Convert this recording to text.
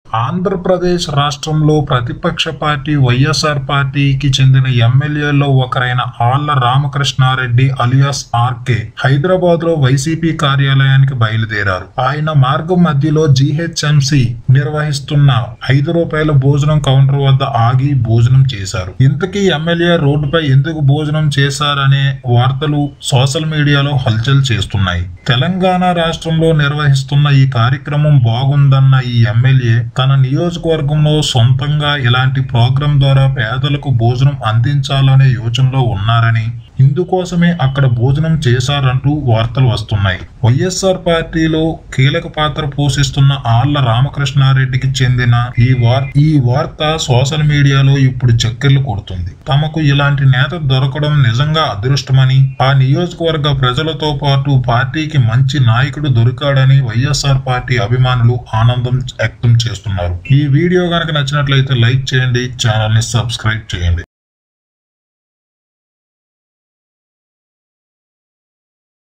ఆంధ్రప్రదేశ్ రాష్ట్రంలో ప్రతిపక్ష పార్టీ వైఎస్ఆర్ పార్టీకి చెందిన ఎమ్మెల్యేల్లో ఒకరైన ఆళ్ల రామకృష్ణారెడ్డి అలియాస్ ఆర్కే హైదరాబాద్ లో వైసీపీ కార్యాలయానికి బయలుదేరారు ఆయన మార్గం మధ్యలో జీహెచ్ఎంసి నిర్వహిస్తున్న ఐదు రూపాయల భోజనం కౌంటర్ వద్ద ఆగి భోజనం చేశారు ఇంతకీ ఎమ్మెల్యే రోడ్డుపై ఎందుకు భోజనం చేశారనే వార్తలు సోషల్ మీడియాలో హల్చల్ చేస్తున్నాయి తెలంగాణ రాష్ట్రంలో నిర్వహిస్తున్న ఈ కార్యక్రమం బాగుందన్న ఈ ఎమ్మెల్యే తన నియోజకవర్గంలో సొంతంగా ఇలాంటి ప్రోగ్రాం ద్వారా పేదలకు భోజనం అందించాలనే యోచనలో ఉన్నారని ఇందుకోసమే అక్కడ భోజనం చేశారంటూ వార్తలు వస్తున్నాయి వైఎస్ఆర్ పార్టీలో కీలక పాత్ర పోషిస్తున్న ఆళ్ల రామకృష్ణారెడ్డికి చెందిన ఈ వార్ ఈ వార్త సోషల్ మీడియాలో ఇప్పుడు చక్కెర్లు కొడుతుంది తమకు ఇలాంటి నేత దొరకడం నిజంగా అదృష్టమని ఆ నియోజకవర్గ ప్రజలతో పాటు పార్టీకి మంచి నాయకుడు దొరికాడని వైఎస్ఆర్ పార్టీ అభిమానులు ఆనందం వ్యక్తం చేస్తున్నారు ఈ వీడియో కనుక నచ్చినట్లయితే లైక్ చేయండి ఛానల్ ని సబ్స్క్రైబ్ చేయండి